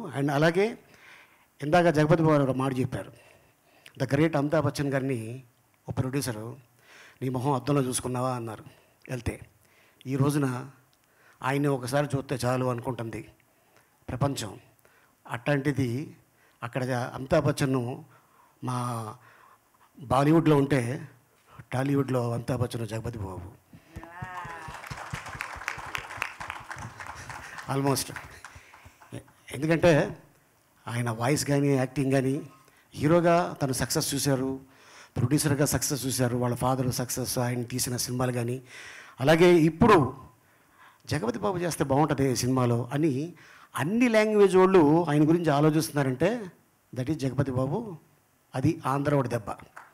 and అలాగే ఇందాక జగపతి బాబు గారు ఒక మాట చెప్పారు ద గ్రేట్ అమితాబ్ బచ్చన్ గారిని ఒక ప్రొడ్యూసరు నీ మొహం అద్దంలో చూసుకున్నావా అన్నారు వెళ్తే ఈ రోజున ఆయన్ని ఒకసారి చూస్తే చాలు అనుకుంటుంది ప్రపంచం అట్లాంటిది అక్కడ అమితాబ్ బచ్చన్ను మా బాలీవుడ్లో ఉంటే టాలీవుడ్లో అమితాబ్ బచ్చన్ జగపతి బాబు ఆల్మోస్ట్ ఎందుకంటే ఆయన వాయిస్ కానీ యాక్టింగ్ కానీ హీరోగా తను సక్సెస్ చూశారు ప్రొడ్యూసర్గా సక్సెస్ చూశారు వాళ్ళ ఫాదర్ సక్సెస్ ఆయన తీసిన సినిమాలు కానీ అలాగే ఇప్పుడు జగపతి బాబు చేస్తే బాగుంటుంది ఈ సినిమాలో అని అన్ని లాంగ్వేజ్ వాళ్ళు ఆయన గురించి ఆలోచిస్తున్నారంటే దట్ ఈజ్ జగపతి బాబు అది ఆంధ్రవాడి దెబ్బ